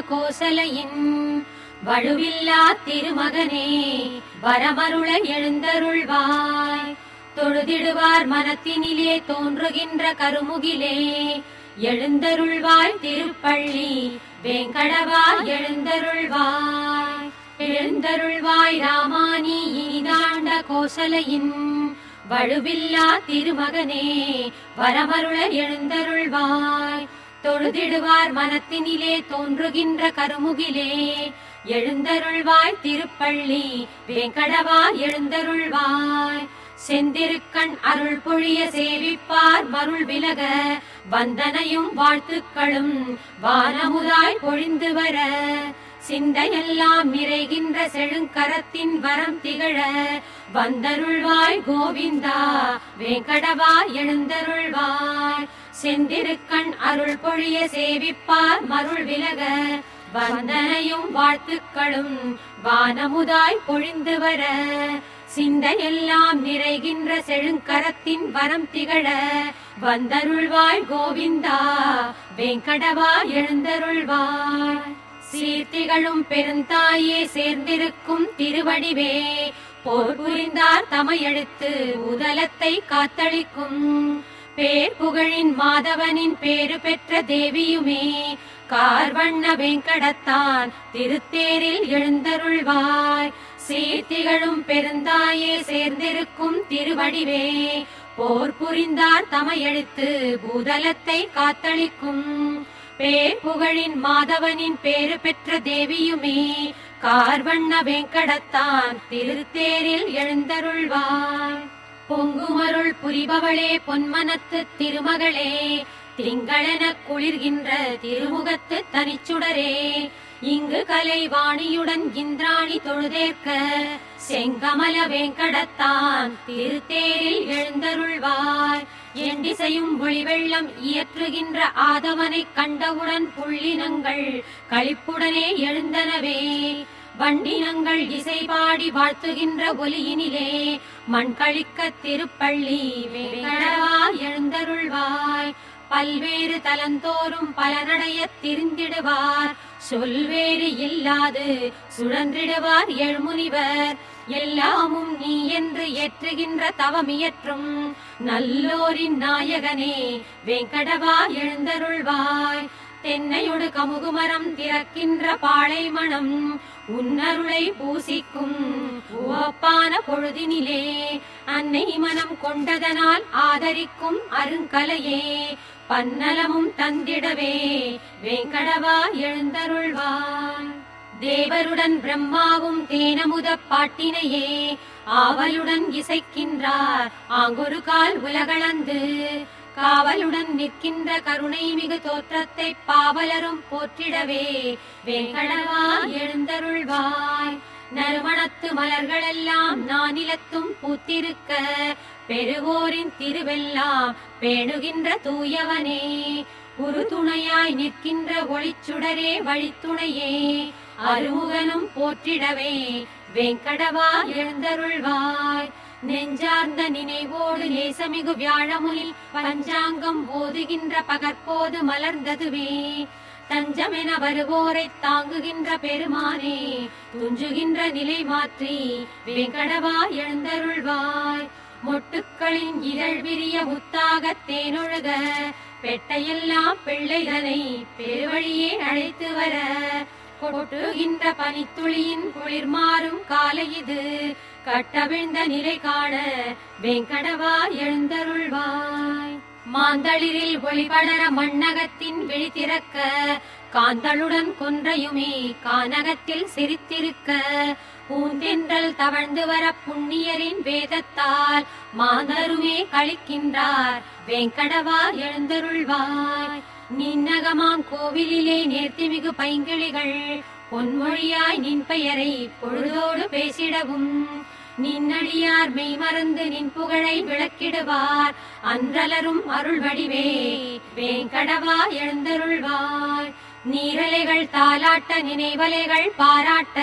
கோசலையின் வழுவில்லா திருமகனே வரமருள எழுந்தருள்வாய் தொழுதிடுவார் மனத்தினிலே தோன்றுகின்ற கருமுகிலே எழுந்தருள்வாய் திருப்பள்ளி வேங்கடவா எழுந்தருள்வாய் எழுந்தருள்வாய் ராமானி இனிதாண்ட கோசலையின் வழுவில்லா திருமகனே வரமருள எழுந்தருள்வாய் தொழுதிடுவார் மனத்தினிலே தோன்றுகின்ற கருமுகிலே எழுந்தருள்வாய் திருப்பள்ளி வேங்கடவா எழுந்தருள்வாய் செந்திருக்கண் அருள் பொழிய சேவிப்பார் மருள் விலக வந்தனையும் வாழ்த்துக்களும் வானமுதாய் பொழிந்து வர சிந்தையெல்லாம் நிறைகின்ற செழுங்கரத்தின் வரம் திகழ வந்தருள்வாய் கோவிந்தா வேங்கடவா எழுந்தருள்வாய் செந்திருக்கண் அருள் பொழிய சேவிப்பார் மருள் விலக வந்தனையும் வாழ்த்துக்களும் வானமுதாய் பொழிந்து வர சிந்தையெல்லாம் நிறைகின்ற செழுங்கரத்தின் வரம் திகழ வந்தருள்வாய் கோவிந்தா வேங்கடவா எழுந்தருள்வாய் சீர்த்திகளும் பெருந்தாயே சேர்ந்திருக்கும் திருவடிவே போர் புரிந்தார் தமையெடுத்து உதலத்தை காத்தளிக்கும் பேர் புகழின் மாதவனின் பேரு பெற்ற தேவியுமே கார்வண்ண வெங்கடத்தான் திருத்தேரில் எழுந்தருள்வாய் சீர்த்திகளும் பெருந்தாயே சேர்ந்திருக்கும் திருவடிவே போர் புரிந்தார் தமையெடுத்து பூதலத்தை காத்தளிக்கும் பேர் புகழின் மாதவனின் பேரு பெற்ற தேவியுமே கார்வண்ண வெங்கடத்தான் திருத்தேரில் எழுந்தருள்வாய் பொங்குமருள் புரிபவளே பொன்மனத்து திருமகளே திங்களென குளிர்கின்ற திருமுகத்து தனிச்சுடரே இங்கு கலை வாணியுடன் இந்திராணி தொழுதேற்க செங்கமல வேங்கடத்தான் திருத்தேரில் எழுந்தருள்வாய் என் திசையும் ஒளிவெள்ளம் இயற்றுகின்ற ஆதவனை கண்டவுடன் புள்ளினங்கள் களிப்புடனே எழுந்தனவே வண்டினங்கள் இசை பாடி வாழ்த்துகின்ற ஒலியினிலே மண் கழிக்க திருப்பள்ளி வேங்கடவா எழுந்தருள்வாய் பல்வேறு தலந்தோறும் பலனடைய திரிந்திடுவார் சொல்வேறு இல்லாது சுழன்றிடுவார் எழுமுனிவர் எல்லாமும் நீ என்று ஏற்றுகின்ற தவமியற்றும் நல்லோரின் நாயகனே வேங்கடவா எழுந்தருள்வாய் தென்னையொடு கமுகுமரம் திறக்கின்ற பாளை மணம் உன்னருளை பூசிக்கும் உவப்பான பொழுதினிலே அன்னை மனம் கொண்டதனால் ஆதரிக்கும் அருங்கலையே பன்னலமும் தந்திடவே வேங்கடவா எழுந்தருள்வாய் தேவருடன் பிரம்மாவும் தேனமுத பாட்டினையே ஆவலுடன் இசைக்கின்றார் ஆங்கொரு கால் உலகளந்து காவலுடன் நிற்கின்ற கருணை மிகு தோற்றத்தை பாவலரும் போற்றிடவே வேங்கடவா எழுந்தருள்வாய் நறுமணத்து மலர்களெல்லாம் நானிலத்தும் பூத்திருக்க பெருவோரின் திருவெல்லாம் பேணுகின்ற தூயவனே ஒரு துணையாய் நிற்கின்ற ஒளிச்சுடரே வழித்துணையே அருமுகனும் போற்றிடவே வெங்கடவா எழுந்தருள்வாய் நெஞ்சார்ந்த நினைவோடு நேசமிகு வியாழமுனில் பஞ்சாங்கம் ஓதுகின்ற பகற்போது மலர்ந்ததுவே தஞ்சமென வருவோரை தாங்குகின்ற பெருமானே துஞ்சுகின்ற நிலை மாற்றி வெங்கடவா எழுந்தருள்வாய் மொட்டுக்களின் இதழ் விரிய முத்தாக தேனொழுக பெட்டையெல்லாம் பிள்ளைகளை பெருவழியே அழைத்து வர கொட்டுகின்ற பனித்துளியின் குளிர் மாறும் காலை இது கட்டவிழ்ந்த நிலை காண வெங்கடவா எழுந்தருள்வாய் மாந்தளிரில் ஒளிபடர மண்ணகத்தின் விழி திறக்க காந்தளுடன் கொன்றையுமே கானகத்தில் சிரித்திருக்க பூந்தென்றல் தவழ்ந்து வர புண்ணியரின் வேதத்தால் மாந்தருமே கழிக்கின்றார் வெங்கடவா எழுந்தருள்வாய் நின்னகமாம் கோவிலிலே நேர்த்திமிகு பைங்கிளிகள் பொன்மொழியாய் நின் பெயரை பொழுதோடு பேசிடவும் நின்னடியார் மெய்மறந்து நின் புகழை விளக்கிடுவார் அன்றலரும் அருள் வடிவே வேங்கடவா எழுந்தருள்வாய் நீரலைகள் தாலாட்ட நினைவலைகள் பாராட்ட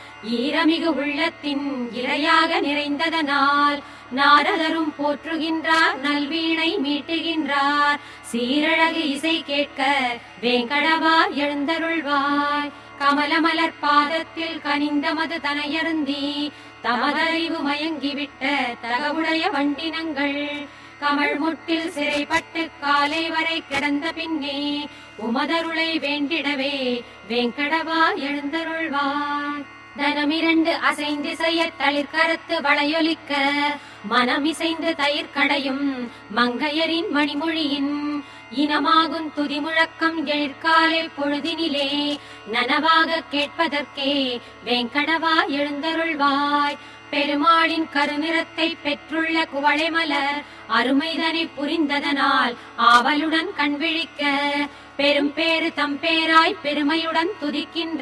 ஈரமிகு உள்ளத்தின் இரையாக நிறைந்ததனால் நாரதரும் போற்றுகின்றார் நல்வீணை மீட்டுகின்றார் சீரழகு இசை கேட்க வேங்கடவா எழுந்தருள்வாய் கமலமலர் பாதத்தில் கனிந்தமது தனையருந்தி தமதறிவு மயங்கிவிட்ட தகவுடைய வண்டினங்கள் கமல் முட்டில் சிறைப்பட்டு காலை வரை கிடந்த பின்னே உமதருளை வேண்டிடவே வேங்கடவா எழுந்தருள்வாய் தனமிரண்டு அசைந்திசைய தளிர்கரத்து வளையொலிக்க மனமிசைந்து தயிர் கடையும் மங்கையரின் மணிமொழியின் இனமாகும் துதிமுழக்கம் எழிற்காலை பொழுதினிலே நனவாக கேட்பதற்கே வேங்கடவா எழுந்தருள்வாய் பெருமாளின் கருநிறத்தை பெற்றுள்ள குவளை மலர் அருமைதனை புரிந்ததனால் ஆவலுடன் கண்விழிக்க பெரும் பேரு தம்பேராய் பெருமையுடன் துதிக்கின்ற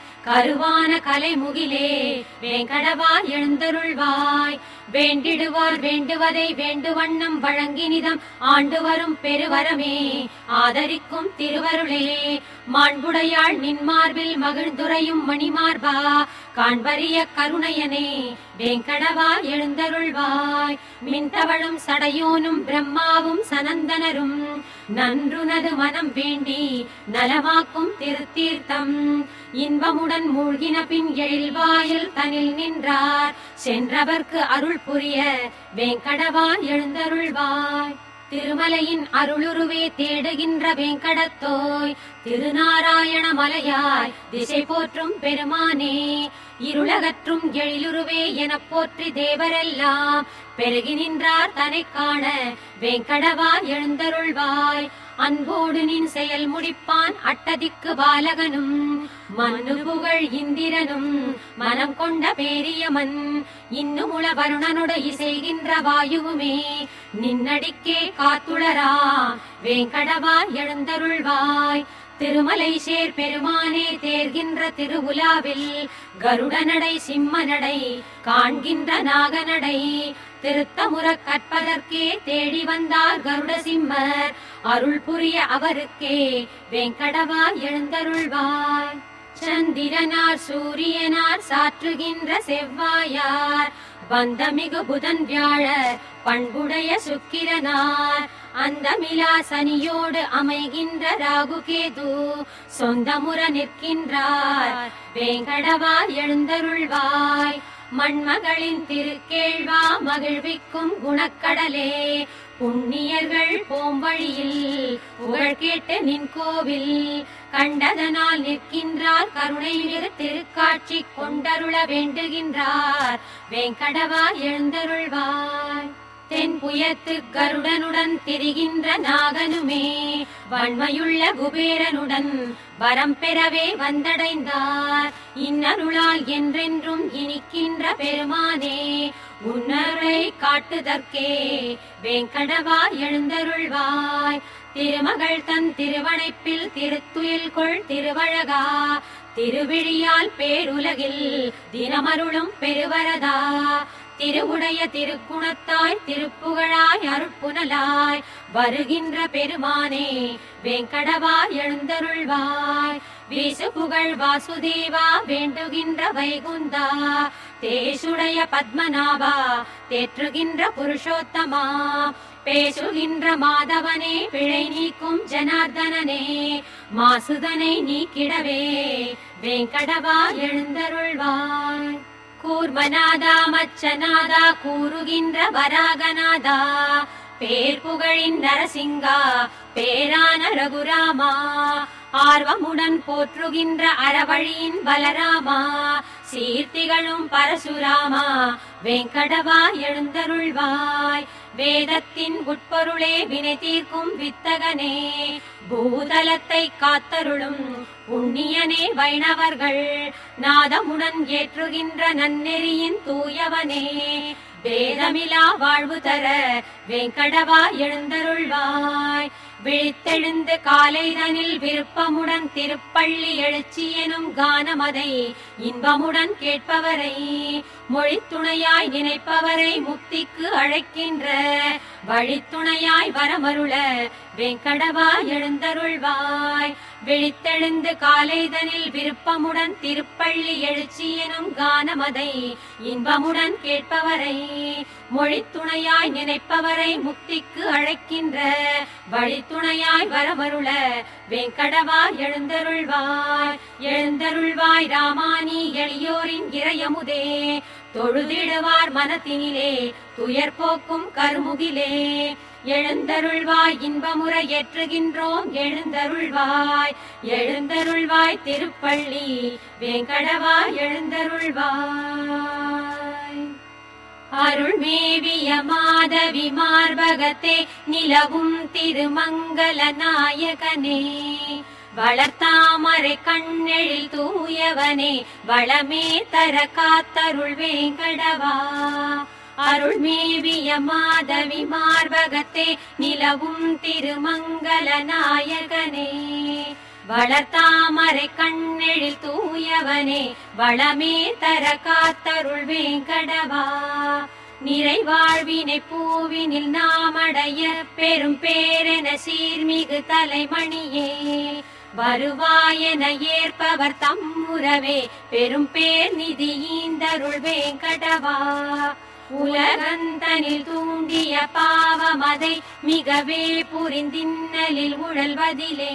கருவான கலைமுகிலே வேங்கடவா எழுந்தருள்வாய் வேண்டிடுவார் வேண்டுவதை வேண்டுவண்ணம் வழங்கினிதம் ஆண்டு வரும் பெருவரமே ஆதரிக்கும் திருவருளே மாண்புடையாள் நின்மார்பில் மகிழ்ந்துரையும் மணிமார்பா காண்பரிய கருணையனே வேங்கடவா எழுந்தருள்வாய் மின்தவழும் சடையோனும் பிரம்மாவும் சனந்தனரும் நன்றுனது மனம் வேண்டி நலமாக்கும் திருத்தீர்த்தம் இன்பமுடன் மூழ்கின பின் எழில்வாயில் தனில் நின்றார் சென்றவர்க்கு அருள் புரிய வேங்கடவா எழுந்தருள்வாய் திருமலையின் அருளுருவே தேடுகின்ற வேங்கடத்தோய் திருநாராயண மலையாய் திசை போற்றும் பெருமானே இருளகற்றும் எழிலுருவே எனப் போற்றி தேவரெல்லாம் பெருகி நின்றார் தனை காண வேங்கடவா எழுந்தருள்வாய் அன்போடு நின் செயல் முடிப்பான் அட்டதிக்கு பாலகனும் மண்ணு புகழ் இந்திரனும் மனம் கொண்ட பேரியமன் இன்னும் உள வருணனோடு இசைகின்ற வாயுவுமே நின்னடிக்கே காத்துளரா வேங்கடவா எழுந்தருள்வாய் திருமலை சேர் பெருமானே தேர்கின்ற திருவுலாவில் கருடநடை சிம்மநடை காண்கின்ற நாகநடை திருத்தமுற கற்பதற்கே தேடி வந்தார் கருட சிம்மர் அருள் புரிய அவருக்கே வெங்கடவா எழுந்தருள்வாய் சந்திரனார் சூரியனார் சாற்றுகின்ற செவ்வாயார் வந்தமிகு புதன் வியாழர் பண்புடைய சுக்கிரனார் அந்த மிலா சனியோடு அமைகின்ற ராகு கேது சொந்தமுற நிற்கின்றார் வேங்கடவா எழுந்தருள்வாய் மண்மகளின் திருக்கேழ்வா மகிழ்விக்கும் குணக்கடலே புண்ணியர்கள் போம் வழியில் புகழ் கேட்டு நின் கோவில் கண்டதனால் நிற்கின்றார் கருணை மிகு திருக்காட்சி கொண்டருள வேண்டுகின்றார் வேங்கடவா எழுந்தருள்வாய் தென் புயத்து கருடனுடன் திரிகின்ற நாகனுமே வன்மையுள்ள குபேரனுடன் வரம் பெறவே வந்தடைந்தார் இன்னருளால் என்றென்றும் இனிக்கின்ற பெருமானே உன்னருளை காட்டுதற்கே வேங்கடவா எழுந்தருள்வாய் திருமகள் தன் திருவனைப்பில் திருத்துயில் கொள் திருவழகா திருவிழியால் பேருலகில் தினமருளும் பெருவரதா திருவுடைய திருக்குணத்தாய் திருப்புகழாய் அருட்புனலாய் வருகின்ற பெருமானே வேங்கடவா எழுந்தருள்வாய் வீசு புகழ் வாசுதேவா வேண்டுகின்ற வைகுந்தா தேசுடைய பத்மநாபா தேற்றுகின்ற புருஷோத்தமா பேசுகின்ற மாதவனே பிழை நீக்கும் ஜனார்தனனே மாசுதனை நீக்கிடவே வேங்கடவா எழுந்தருள்வாய் கூர்மநாதா மச்சநாதா கூறுகின்ற வராகநாதா பேர் புகழின் நரசிங்கா பேரான ரகுராமா ஆர்வமுடன் போற்றுகின்ற அறவழியின் பலராமா சீர்த்திகளும் பரசுராமா வெங்கடவா எழுந்தருள்வாய் வேதத்தின் உட்பொருளே வினை தீர்க்கும் வித்தகனே பூதலத்தை காத்தருளும் புண்ணியனே வைணவர்கள் நாதமுடன் ஏற்றுகின்ற நன்னெறியின் தூயவனே வேதமிலா வாழ்வு தர வெங்கடவா எழுந்தருள்வாய் விழித்தெழுந்து காலைதனில் விருப்பமுடன் திருப்பள்ளி எழுச்சி எனும் கானமதை இன்பமுடன் கேட்பவரை மொழித்துணையாய் நினைப்பவரை முக்திக்கு அழைக்கின்ற வழித்துணையாய் வரமருள வெங்கடவா எழுந்தருள்வாய் விழித்தெழுந்து காலைதனில் விருப்பமுடன் திருப்பள்ளி எழுச்சி எனும் கானமதை இன்பமுடன் கேட்பவரை மொழித்துணையாய் நினைப்பவரை முக்திக்கு அழைக்கின்ற வழித்துணையாய் வரமருள வெங்கடவா எழுந்தருள்வாய் எழுந்தருள்வாய் ராமானி எளியோரின் இறையமுதே தொழுதிடுவார் மனத்தினிலே துயர் போக்கும் கருமுகிலே எழுந்தருள்வாய் இன்பமுற ஏற்றுகின்றோம் எழுந்தருள்வாய் எழுந்தருள்வாய் திருப்பள்ளி வேங்கடவா எழுந்தருள்வாய் அருள் மேவிய மாதவி மார்பகத்தே நிலவும் திருமங்கல நாயகனே வளர்த்தாமரை கண்ணெழில் தூயவனே வளமே தர காத்தருள் வேங்கடவா அருள் மேவிய மாதவி மார்பகத்தே நிலவும் திருமங்கல நாயகனே வளர்த்தாமரை கண்ணெழில் தூயவனே வளமே தர காத்தருள் வேங்கடவா நிறைவாழ்வினை பூவினில் நாமடைய பெரும் பேரென சீர்மிகு தலைமணியே வருவாயென ஏற்பவர் தம்முறவே பெரும் பேர் நிதி ஈந்தருள் வேங்கடவா உலகந்தனில் தூண்டிய பாவமதை மிகவே புரிந்தின்னலில் உழல்வதிலே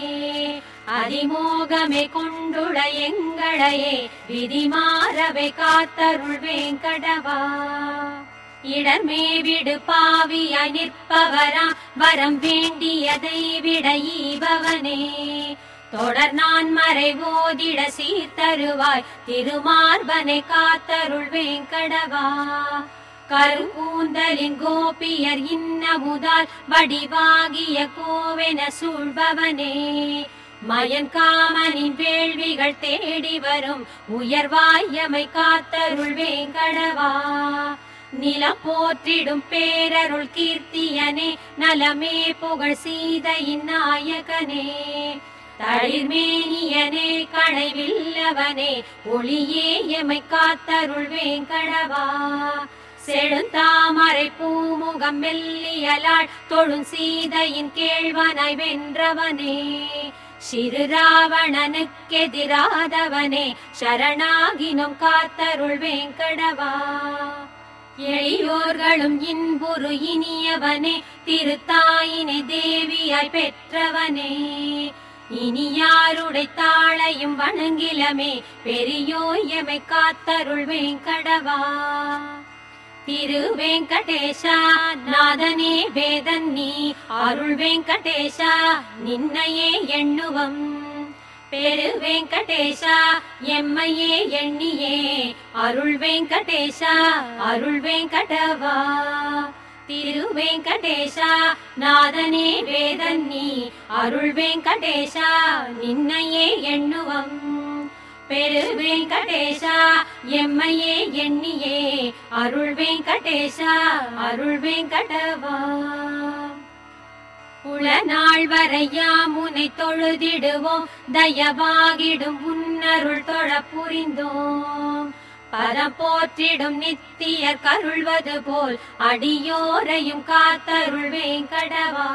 அதிமோகமே கொண்டுள்ள எங்களையே விதி மாறவே காத்தருள் வேங்கடவா இடர்மே விடு பாவியாய் நிற்பவரா வரம் வேண்டியதை விட ஈபவனே தொடர் நான் மறை ஓதிட சீர்தருவாய் திருமார்பனை காத்தருள் வேங்கடவா கருங்கூந்தலின் கோபியர் இன்னமுதால் வடிவாகிய கோவென சூழ்பவனே மயன் காமனின் வேள்விகள் தேடி வரும் உயர்வாயமை காத்தருள் வேங்கடவா நிலம் போற்றிடும் பேரருள் கீர்த்தியனே நலமே புகழ் சீதையின் நாயகனே தளிர்மேனியனே களைவில்லவனே ஒளியே எமை காத்தருள் வேங்கடவா செழுந்தாமரை பூமுகம் மெல்லியலாள் தொழும் சீதையின் கேழ்வனாய் வென்றவனே சிறு ராவணனுக்கெதிராதவனே சரணாகினும் காத்தருள் வேங்கடவா எளியோர்களும் இன்புரு இனியவனே திருத்தாயினை தேவியாய் பெற்றவனே இனி யாருடை தாளையும் வணங்கிலமே பெரியோய் எமை காத்தருள் வேங்கடவா திரு வெங்கடேஷா நாதனே வேதன் நீ அருள் வெங்கடேஷா நின்னையே எண்ணுவம் பெரு வெங்கடேஷா எம்மையே எண்ணியே அருள் வெங்கடேஷா அருள் வெங்கடவா திரு வெங்கடேஷா நாதனே வேதன் நீ அருள் வெங்கடேஷா நின்னையே எண்ணுவம் பெரு வெங்கடேஷா எம்மையே எண்ணியே அருள் வெங்கடேஷா அருள் வெங்கடவா உள நாள் வரையாம் உனை தொழுதிடுவோம் தயவாகிடும் உன்னருள் தொழ புரிந்தோம் பதம் போற்றிடும் நித்தியர் கருள்வது போல் அடியோரையும் காத்தருள் வேங்கடவா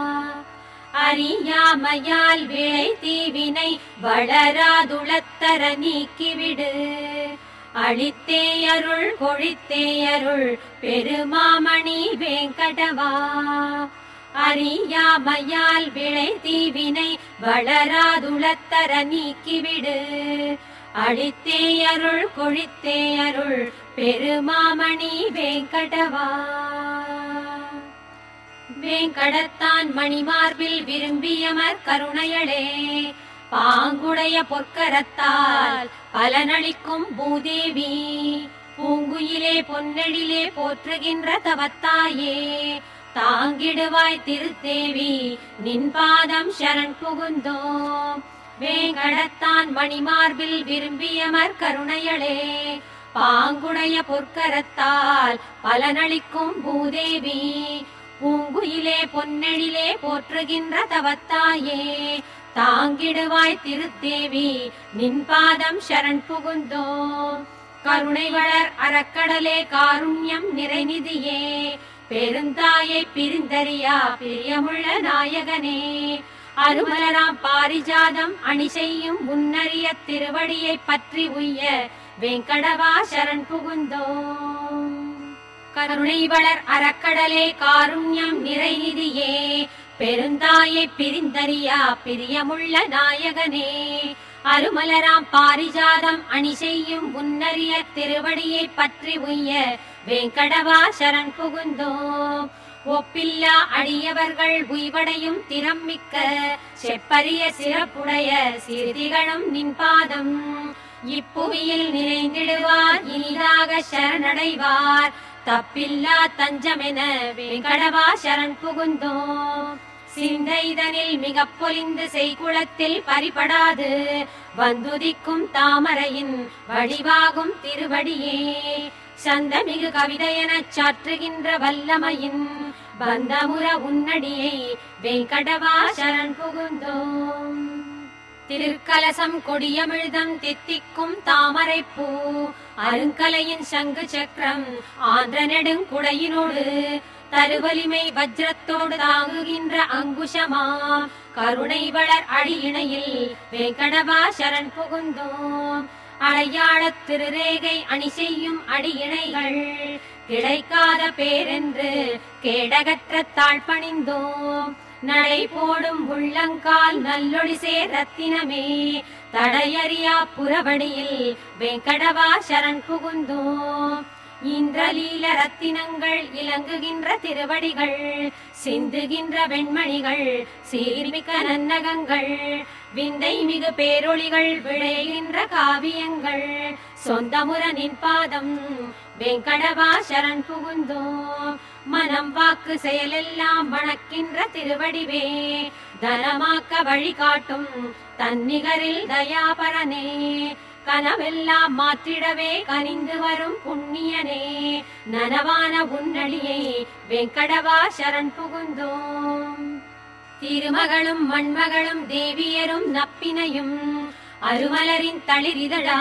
அறியாமையால் விளை தீவினை வளராதுளத்தர நீக்கிவிடு அழித்தே அருள் கொழித்தே அருள் பெருமாமணி வேங்கடவா அறியாமையால் விளை தீவினை வளராதுளத்தர நீக்கிவிடு அழித்தே அருள் கொழித்தே அருள் பெருமாமணி வேங்கடவா வேங்கடத்தான் மணிமார்பில் விரும்பியமர் கருணையளே பாங்குடைய பொற்கரத்தால் பலனளிக்கும் பூதேவி பூங்குயிலே பொன்னெழிலே போற்றுகின்ற தவத்தாயே தாங்கிடுவாய் திருத்தேவி நின் பாதம் சரண் புகுந்தோம் வேங்கடத்தான் மணிமார்பில் விரும்பியமர் கருணையளே பாங்குடைய பொற்கரத்தால் பலனளிக்கும் பூதேவி பூங்குயிலே பொன்னெழிலே போற்றுகின்ற தவத்தாயே தாங்கிடுவாய் திருத்தேவி நின் பாதம் சரண் புகுந்தோம் கருணை வளர் அறக்கடலே காருண்யம் நிறைநிதியே பெருந்தாயை பிரிந்தறியா பிரியமுள்ள நாயகனே அருமலராம் பாரிஜாதம் அணி செய்யும் முன்னறிய திருவடியை பற்றி உய்ய வெங்கடவா சரண் புகுந்தோம் கருணை வளர் அறக்கடலே காருண்யம் நிறைநிதியே பெருந்தாயை பிரிந்தறியா பிரியமுள்ள நாயகனே அருமலராம் பாரிஜாதம் அணி செய்யும் முன்னறிய திருவடியை பற்றி உய்ய வெங்கடவா சரண் புகுந்தோம் ஒப்பில்லா அடியவர்கள் உய்வடையும் திறம் மிக்க செப்பரிய சிறப்புடைய சிறுதிகளும் நின் பாதம் இப்புவியில் நினைந்திடுவார் இனிதாக சரணடைவார் தப்பில்லா தஞ்சமென வெங்கடவா சரண் புகுந்தோம் சிந்தைதனில் மிக பொலிந்து செய்குளத்தில் பறிபடாது வந்துதிக்கும் தாமரையின் வடிவாகும் திருவடியே சந்தமிகு கவிதையெனச் சாற்றுகின்ற வல்லமையின் பந்தமுற உன்னடியை வெங்கடவா சரண் புகுந்தோம் திருக்கலசம் கொடியமிழ்தம் தித்திக்கும் தாமரைப்பூ அருங்கலையின் சங்கு சக்கரம் ஆந்திர நெடுங்குடையினோடு தருவலிமை வஜ்ரத்தோடு தாங்குகின்ற அங்குஷமா கருணை வளர் அடியிணையில் வெங்கடவா சரண் புகுந்தோம் அடையாளத் திருரேகை அணி செய்யும் அடியிணைகள் கிடைக்காத பேரென்று கேடகற்ற தாழ் பணிந்தோம் நடை போடும் உள்ளங்கால் நல்லொளி சேர் ரத்தினமே தடையறியா புறவடியில் வெங்கடவா சரண் புகுந்தோம் இந்திரலீல ரத்தினங்கள் இலங்குகின்ற திருவடிகள் சிந்துகின்ற வெண்மணிகள் சீர்மிக்க நன்னகங்கள் விந்தை மிகு பேரொளிகள் விளைகின்ற காவியங்கள் சொந்தமுற நின் பாதம் வெங்கடவா சரண் புகுந்தோம் மனம் வாக்கு செயலெல்லாம் வணக்கின்ற திருவடிவே தனமாக்க வழிகாட்டும் தன்னிகரில் தயாபரனே கனவெல்லாம் மாற்றிடவே கனிந்து வரும் புண்ணியனே நனவான உன்னடியை வெங்கடவா சரண் புகுந்தோம் திருமகளும் மண்மகளும் தேவியரும் நப்பினையும் அருமலரின் தளிரிதழா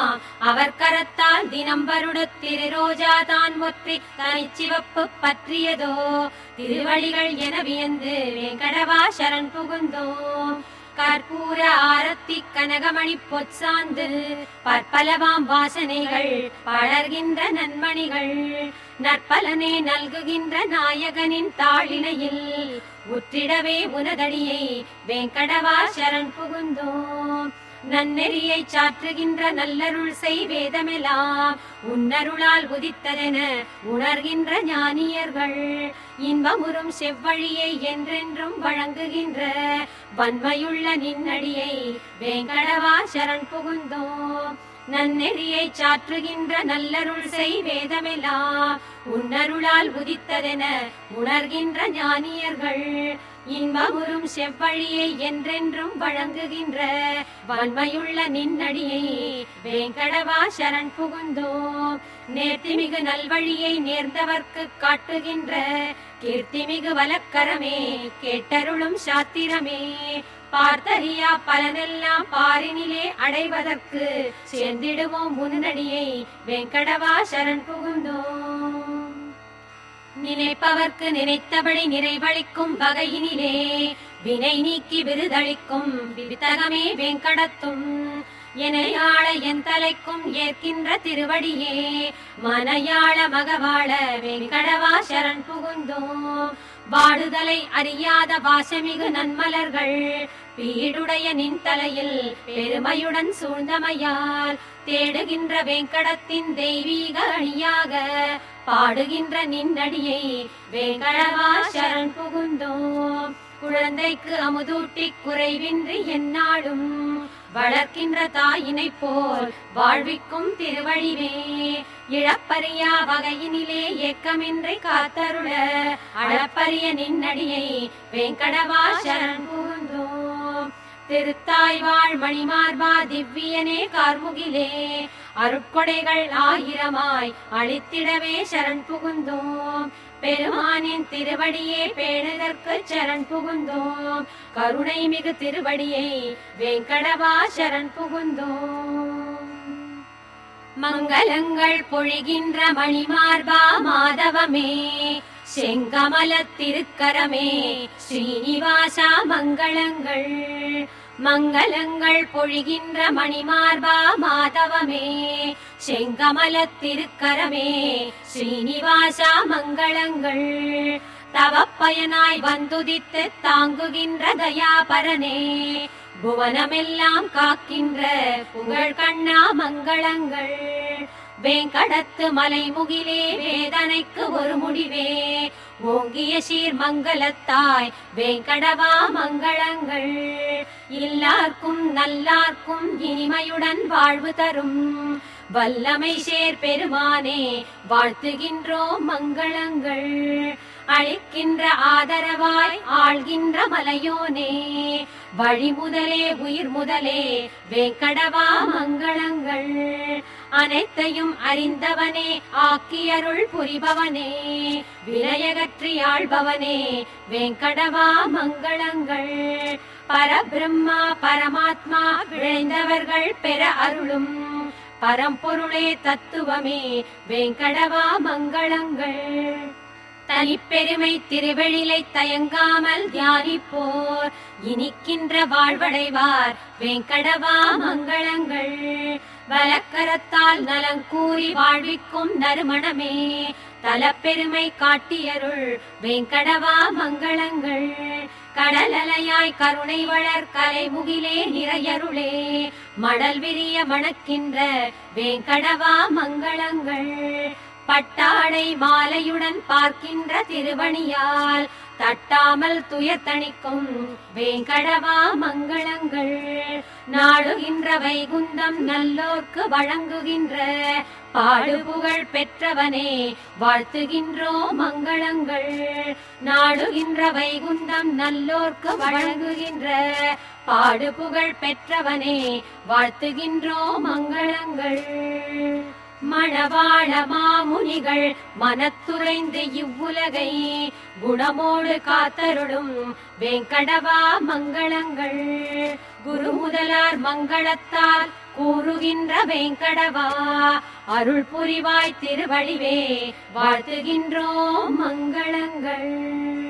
அவர் கரத்தால் தினம் வருட திருரோஜா தான் ஒற்றி தனிச்சிவப்பு பற்றியதோ திருவடிகள் என வியந்து வெங்கடவா சரண் புகுந்தோம் கற்பூர ஆரத்தி கனகமணி பொற்சாந்து பற்பலவாம் வாசனைகள் படர்கின்ற நன்மணிகள் நற்பலனே நல்குகின்ற நாயகனின் தாளினையில் உற்றிடவே உனதடியை வெங்கடவா சரண் புகுந்தோம் நன்னெறியை சாற்றுகின்ற நல்லருள் செய் வேதமெல்லாம் உன்னருளால் உதித்ததென உணர்கின்ற ஞானியர்கள் இன்பமுறும் செவ்வழியை என்றென்றும் வழங்குகின்ற வன்மையுள்ள நின்னடியை வேங்கடவா சரண் புகுந்தோம் நன்னெறியை சாற்றுகின்ற நல்லருள் செய் வேதமெல்லாம் உன்னருளால் உதித்ததென உணர்கின்ற ஞானியர்கள் இன்பமுறும் செவ்வழியை என்றென்றும் வழங்குகின்ற வன்மையுள்ள நின்னடியை வேங்கடவா சரண் புகுந்தோம் நேர்த்திமிகு நல்வழியை நேர்ந்தவர்க்கு காட்டுகின்ற கீர்த்திமிகு வலக்கரமே கேட்டருளும் சாத்திரமே பார்த்தறியா பலனெல்லாம் பாரினிலே அடைவதற்கு சேர்ந்திடுவோம் முன்னடியை வெங்கடவா சரண் புகுந்தோம் நினைப்பவர்க்கு நினைத்தபடி நிறைவளிக்கும் வகையினிலே வினை நீக்கி விருதளிக்கும் வித்தகமே வெங்கடத்தும் எனையாள என் தலைக்கும் ஏற்கின்ற திருவடியே மனையாள மகவாள வெங்கடவா சரண் புகுந்தோம் வாடுதலை அறியாத வாசமிகு நன்மலர்கள் பீடுடைய நின் தலையில் பெருமையுடன் சூழ்ந்தமையால் தேடுகின்ற வெங்கடத்தின் தெய்வீக அணியாக பாடுகின்ற நின்னடியை வேங்கடவா சரண் புகுந்தோம் குழந்தைக்கு அமுதூட்டி குறைவின்றி எந்நாளும் வளர்க்கின்ற தாயினை போல் வாழ்விக்கும் திருவழிவே இழப்பறியா வகையினிலே ஏக்கமின்றி காத்தருள அளப்பரிய நின்னடியை வெங்கடவா சரண் புகுந்தோம் திருத்தாய் வாழ் மணிமார்பா திவ்வியனே கார்முகிலே அருட்கொடைகள் ஆயிரமாய் அளித்திடவே சரண் புகுந்தோம் பெருமானின் திருவடியே பேணுதற்கு சரண் புகுந்தோம் கருணை மிகு திருவடியை வெங்கடவா சரண் புகுந்தோம் மங்களங்கள் பொழிகின்ற மணிமார்பா மாதவமே செங்கமலத் திருக்கரமே ஸ்ரீனிவாசா மங்களங்கள் மங்களங்கள் பொழிகின்ற மணிமார்பா மாதவமே செங்கமலத் திருக்கரமே ஸ்ரீனிவாசா மங்களங்கள் தவப்பயனாய் வந்துதித்து தாங்குகின்ற தயாபரனே புவனமெல்லாம் காக்கின்ற புகழ் கண்ணா மங்களங்கள் வேங்கடத்து மலைமுகிலே வேதனைக்கு ஒரு முடிவே ஓங்கிய சீர் மங்களத்தாய் வேங்கடவா மங்களங்கள் எல்லார்க்கும் நல்லார்க்கும் இனிமையுடன் வாழ்வு தரும் வல்லமை சேர் பெருமானே வாழ்த்துகின்றோம் மங்களங்கள் அழிக்கின்ற ஆதரவாய் ஆள்கின்ற மலையோனே வழி முதலே உயிர் முதலே வேங்கடவா மங்களங்கள் அனைத்தையும் அறிந்தவனே ஆக்கியருள் புரிபவனே வினயகற்றி ஆள்பவனே வேங்கடவா மங்களங்கள் பரபிரம்மா பரமாத்மா விழைந்தவர்கள் பெற அருளும் பரம்பொருளே தத்துவமே வேங்கடவா மங்களங்கள் தனிப்பெருமை திருவெழிலை தயங்காமல் தியானிப்போர் இனிக்கின்ற வாழ்வடைவார் வேங்கடவா மங்களங்கள் வலக்கரத்தால் நலங்கூறி வாழ்விக்கும் நறுமணமே தலப்பெருமை காட்டியருள் வேங்கடவா மங்களங்கள் கடலலையாய் கருணை வளர் கலைமுகிலே நிறையருளே மடல் விரிய மணக்கின்ற வேங்கடவா மங்களங்கள் பட்டாடை மாலையுடன் பார்க்கின்ற திருவணியால் தட்டாமல் துயர் தணிக்கும் வேங்கடவா மங்களங்கள் நாடுகின்ற வைகுந்தம் நல்லோர்க்கு வழங்குகின்ற பாடுபுகழ் பெற்றவனே வாழ்த்துகின்றோம் மங்களங்கள் நாடுகின்ற வைகுந்தம் நல்லோர்க்கு வழங்குகின்ற பாடுபுகழ் பெற்றவனே வாழ்த்துகின்றோம் மங்களங்கள் மணவாள மாமுனிகள் மனத்துறைந்து இவ்வுலகை குணமோடு காத்தருளும் வேங்கடவா மங்களங்கள் குரு முதலார் மங்களத்தால் கூறுகின்ற வேங்கடவா அருள் புரிவாய் திருவழிவே வாழ்த்துகின்றோம் மங்களங்கள்